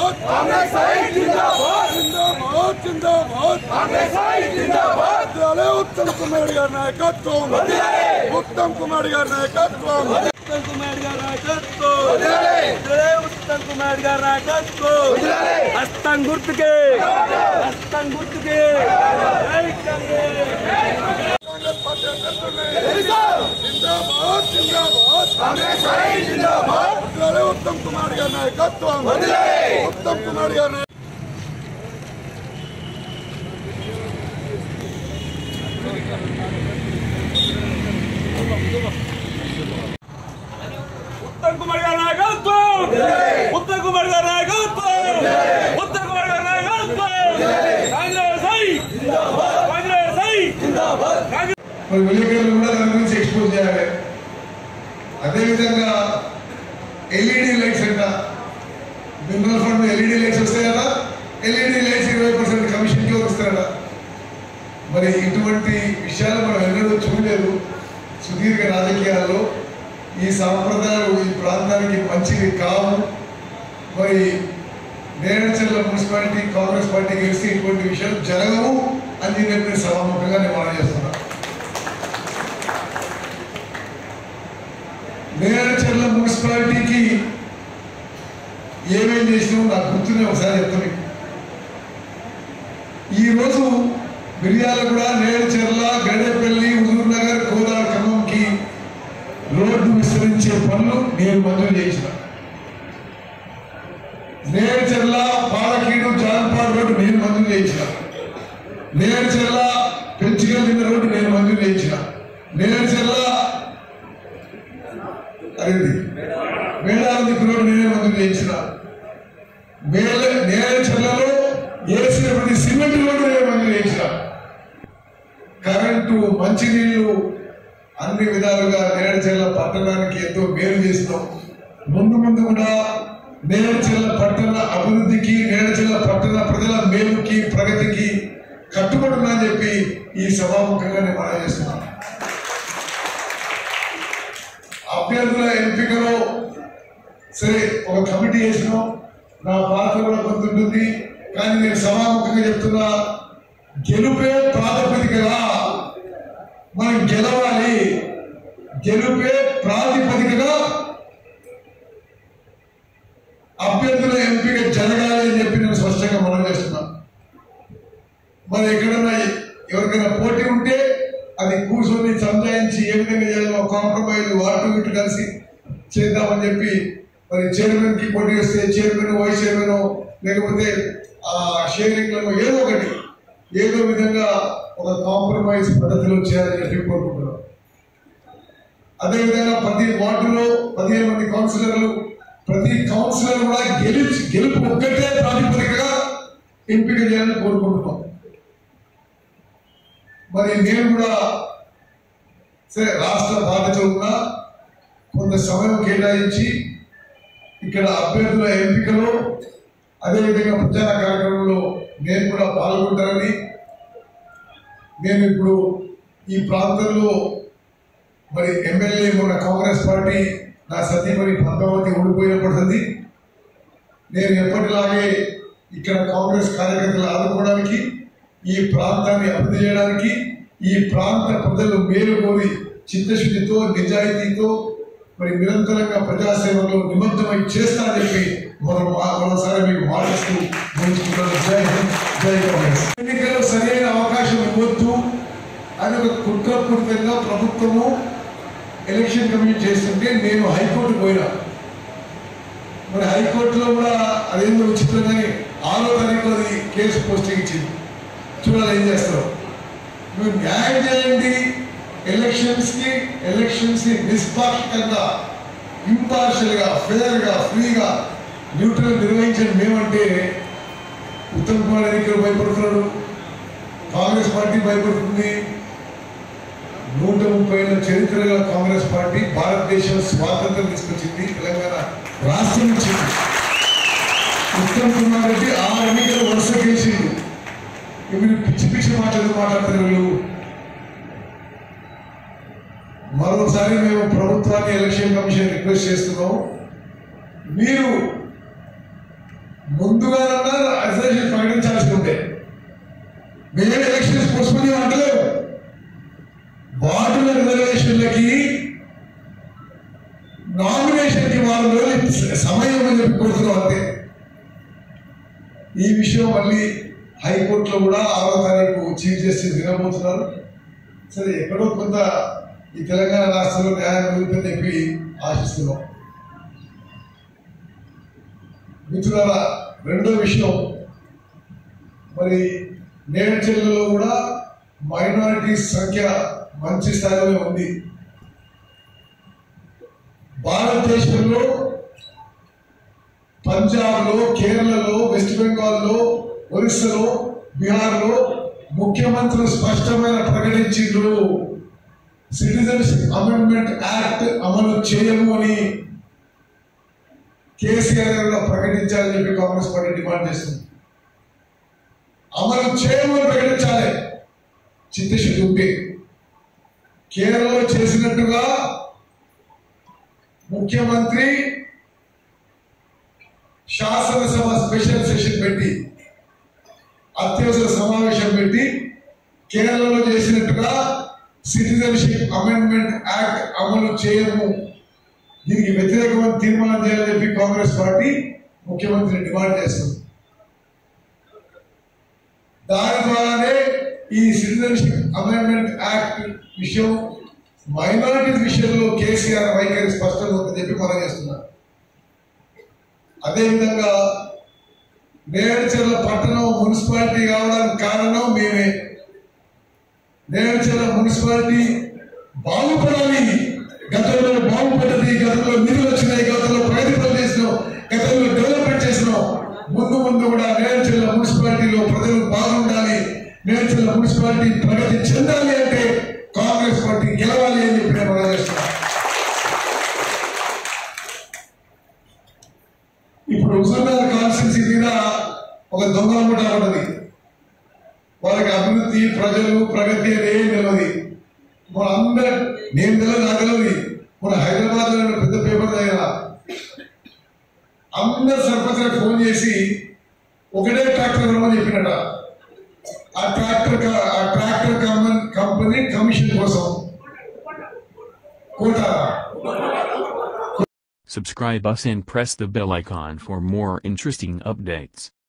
జిందాబాద్ కాంగ్రెస్ జిందాబాద్ జిందాబాద్ జిందాబాద్ కాంగ్రెస్ జిందాబాద్ వదిలే ఉత్తమ్ కుమార్ గారి నాయకత్వం ఉత్తమ్ కుమార్ గారి నాయకత్వం ఉత్తమ్ కుమార్ గారి నాయకత్వం వదిలే ఉత్తమ్ కుమార్ గారి నాయకత్వం హస్తం గుర్తుకే హస్తం గుర్తుకే జై కాంగ్రెస్ కాంగ్రెస్ పార్టీ అభ్యర్థుల్ని జిందాబాద్ జిందాబాద్ కాంగ్రెస్ జిందాబాద్ వదిలే ఉత్తమ్ కుమార్ గారి నాయకత్వం ఉత్తమ్ కుమార్ గారి నాయకత్వం. ఉత్తమ్ కుమార్ గారి నాయకత్వం ఉత్తమ్ కుమార్ గారి నాయకత్వం ఉత్తమ్ కుమార్ గారి నాయకత్వం కాంగ్రెస్ హై కాంగ్రెస్ హై కాంగ్రెస్ మరి విలేకరులు కూడా దాని గురించి ఎక్స్పోజ్ చేయాలి అదేవిధంగా ఎల్ఈడి లైట్స్ అంట మినరల్ ఫండ్ ఎల్ఈడి లైట్స్ వస్తాయట ఎల్ఈడి లైట్స్ ఇరవై పర్సెంట్ కమిషన్కి వస్తాయట మరి ఇటువంటి విషయాలు మనం ఎన్నడూ చూడలేదు సుదీర్ఘ రాజకీయాల్లో ఈ సాంప్రదాయాలు ఈ ప్రాంతానికి మంచిది కావు మరి నేరచర్ల మున్సిపాలిటీ కాంగ్రెస్ పార్టీ గెలిస్తే ఇటువంటి విషయాలు జరగవు అని చెప్పి సభాముఖంగా నేను మనం చేస్తున్నాను నేరచర్ల మున్సిపాలిటీకి ఏమేం చేసినామో నాకు గుర్తునే ఒకసారి చెప్తాను మీకు. ఈ రోజు మిర్యాల కూడా నేరచర్ల గడేపల్లి హుజూర్ నగర్ కోదాడ ఖమ్మంకి రోడ్డు విస్తరించే పనులు నేను మంజూరు చేసిన నేరచర్ల పాలకీడు జాన్పాడు రోడ్డు నేను మంజూరు చేయించిన నేరచర్ల పెంచుకెళ్ళిన రోడ్డు నేను మంజూరు చేయించిన నేరచర్ల అదేంటి మేడారం దిక్కు రోడ్డు నేనే మంజూరు చేయించిన మేల నేరచర్లలో వేసిన ప్రతి సిమెంట్ రోడ్డు నేను మంజూరు చేయించిన కరెంటు మంచినీళ్లు అన్ని విధాలుగా నేరచెల్ల పట్టణానికి ఎంతో మేలు చేస్తున్నాం ముందు ముందు కూడా నేరచెల్ల పట్టణ అభివృద్ధికి నేరచెల్ల పట్టణ ప్రజల మేలుకి ప్రగతికి కట్టుబడున్నా అని చెప్పి ఈ సభాముఖంగా నేను మనం చేస్తున్నాను అభ్యర్థుల ఎంపికలో సరే ఒక కమిటీ వేసినాం నా పాత్ర కూడా కొంత ఉంటుంది కానీ నేను సభాముఖంగా చెప్తున్నా గెలుపే ప్రాతిపదికగా మనం గెలవాలి గెలుపే ప్రాతిపదికగా అభ్యర్థుల ఎంపిక జరగాలి అని చెప్పి నేను స్పష్టంగా మనం చేస్తున్నా మరి ఎక్కడన్నా ఎవరికైనా పోటీ ఉంటే అది కూర్చొని సంజాయించి ఏ విధంగా చేయాలో కాంప్రమైజ్ వాటు ఇటు కలిసి చేద్దామని చెప్పి మరి చైర్మన్ కి పోటీ వస్తే చైర్మన్ వైస్ చైర్మన్ లేకపోతే ఆ షేరింగ్లను ఏదో ఒకటి ఏదో విధంగా ఒక కాంప్రమైజ్ పద్ధతిలో చేయాలని చెప్పి కోరుకుంటున్నాం అదేవిధంగా ప్రతి వార్డులో పదిహేను మంది కౌన్సిలర్లు ప్రతి కౌన్సిలర్ కూడా గెలిచి గెలుపు ఒక్కటే ప్రాతిపదికగా ఎంపిక చేయాలని కోరుకుంటున్నాం మరి నేను కూడా సరే రాష్ట్ర బాధ్యత ఉన్నా కొంత సమయం కేటాయించి ఇక్కడ అభ్యర్థుల ఎంపికలో అదేవిధంగా ప్రచార కార్యక్రమంలో నేను కూడా పాల్గొంటానని నేను ఇప్పుడు ఈ ప్రాంతంలో మరి ఎమ్మెల్యే మన కాంగ్రెస్ పార్టీ నా సతీమణి పద్మావతి ఓడిపోయినప్పటిది నేను ఎప్పటిలాగే ఇక్కడ కాంగ్రెస్ కార్యకర్తలు ఆదుకోవడానికి ఈ ప్రాంతాన్ని అభివృద్ధి చేయడానికి ఈ ప్రాంత ప్రజలు మేలు కోరి చిత్తశుద్ధితో నిజాయితీతో మరి నిరంతరంగా ప్రజాసేవలో నిమగ్నమై చేస్తానని చెప్పి మనం మరోసారి మీకు మాటిస్తూ ముగించుకుంటాను జై హింద్ జై కాంగ్రెస్ ఎన్నికల్లో సరైన అవకాశం ఇవ్వద్దు అని ఒక కుట్రపూరితంగా ప్రభుత్వము ఎలక్షన్ కమిషన్ చేస్తుంటే నేను హైకోర్టు పోయినా మరి హైకోర్టులో కూడా అదేందో విచిత్రంగానే ఆరో తారీఖు అది కేసు పోస్టింగ్ ఇచ్చింది చూడాలి ఏం చేస్తారు మీరు న్యాయం చేయండి ఎలక్షన్స్ కి ఎలక్షన్స్ ని నిష్పాక్షికంగా ఇంపార్షియల్ గా ఫేర్ గా ఫ్రీగా న్యూట్రల్ నిర్వహించండి మేమంటే ఉత్తమ్ కుమార్ ఎన్నికలు భయపడుతున్నాడు కాంగ్రెస్ పార్టీ భయపడుతుంది నూట ముప్పై ఏళ్ళ చరిత్రగా కాంగ్రెస్ పార్టీ భారతదేశం స్వాతంత్రం తీసుకొచ్చింది తెలంగాణ రాష్ట్రం ఇచ్చింది ఉత్తమ్ కుమార్ రెడ్డి ఆ ఎన్నికలు వరుస గెలిచిండు ఇక మీరు పిచ్చి పిచ్చి మాటలు మాట్లాడతారు వీళ్ళు మరోసారి మేము ప్రభుత్వాన్ని ఎలక్షన్ కమిషన్ రిక్వెస్ట్ చేస్తున్నాం మీరు ముందుగానన్నా రిజర్వేషన్ ప్రకటించాల్సి ఉండే మేము ఎలక్షన్స్ పోస్ట్పోన్ అంటలేము వార్డుల రిజర్వేషన్లకి నామినేషన్ కి వారం రోజులు సమయం అని చెప్పి కొడుతున్నాం అంతే ఈ విషయం మళ్ళీ హైకోర్టులో కూడా ఆరో తారీఖు చీఫ్ జస్టిస్ వినబోతున్నారు సరే ఎక్కడో కొంత ఈ తెలంగాణ రాష్ట్రంలో న్యాయం మిగులుతుందని చెప్పి ఆశిస్తున్నాం మిత్రులారా రెండో విషయం మరి నేర్చెల్లో కూడా మైనారిటీస్ సంఖ్య మంచి స్థాయిలో ఉంది భారతదేశంలో పంజాబ్లో కేరళలో వెస్ట్ బెంగాల్లో ఒరిస్సాలో బీహార్లో ముఖ్యమంత్రులు స్పష్టమైన ప్రకటించిండ్రు సిటిజన్షిప్ అమెండ్మెంట్ యాక్ట్ అమలు చేయము అని కేసీఆర్ గారు కూడా ప్రకటించాలని చెప్పి కాంగ్రెస్ పార్టీ డిమాండ్ చేస్తుంది అమలు చేయమని ప్రకటించాలి చిత్తశుద్ధి ఉంటే కేరళలో చేసినట్టుగా ముఖ్యమంత్రి శాసనసభ స్పెషల్ సెషన్ పెట్టి అత్యవసర సమావేశం పెట్టి కేరళలో చేసినట్టుగా సిటిజన్షిప్ అమెండ్మెంట్ యాక్ట్ అమలు చేయము దీనికి వ్యతిరేకమైన తీర్మానం చేయాలని చెప్పి కాంగ్రెస్ పార్టీ ముఖ్యమంత్రిని డిమాండ్ చేస్తుంది దాని ద్వారానే ఈ సిటిజన్షిప్ అమెండ్మెంట్ యాక్ట్ విషయం మైనారిటీస్ విషయంలో కేసీఆర్ వైఖరి స్పష్టంగా ఉందని చెప్పి మనం చేస్తున్నారు అదేవిధంగా నేర్చల పట్టణం మున్సిపాలిటీ కావడానికి కారణం మేమే నేర్చల మున్సిపాలిటీ బాగుపడాలి గతంలో బాగుపడ్డది గతంలో నిధులు వచ్చినాయి గతంలో ప్రగతి పనులు చేసినాం గతంలో డెవలప్మెంట్ చేసినాం ముందు ముందు కూడా నేర్చల మున్సిపాలిటీలో ప్రజలు బాగుండాలి నేర్చల మున్సిపాలిటీ ప్రగతి చెందాలి అంటే కాంగ్రెస్ పార్టీ గెలవాలి అని చెప్పి నేను మనం చేస్తున్నాం ఇప్పుడు హుజూర్నగర్ కాన్స్టిట్యూన్సీ మీద ఒక దొంగల ముఠ ఉన్నది వాళ్ళకి అభివృద్ధి ప్రజలు ప్రగతి అనేది ఏం తెలియదు మన అందరు నేను తెలియదు నాకు తెలియదు మన హైదరాబాద్ లో ఉన్న పెద్ద పేపర్ దగ్గర అందరు సర్పంచ్ ఫోన్ చేసి ఒకటే ట్రాక్టర్ కొనమని చెప్పినట ఆ ట్రాక్టర్ క- ఆ ట్రాక్టర్ కంపెనీ కంపెనీ కమిషన్ కోసం కోట Subscribe us and press the bell icon for more interesting updates.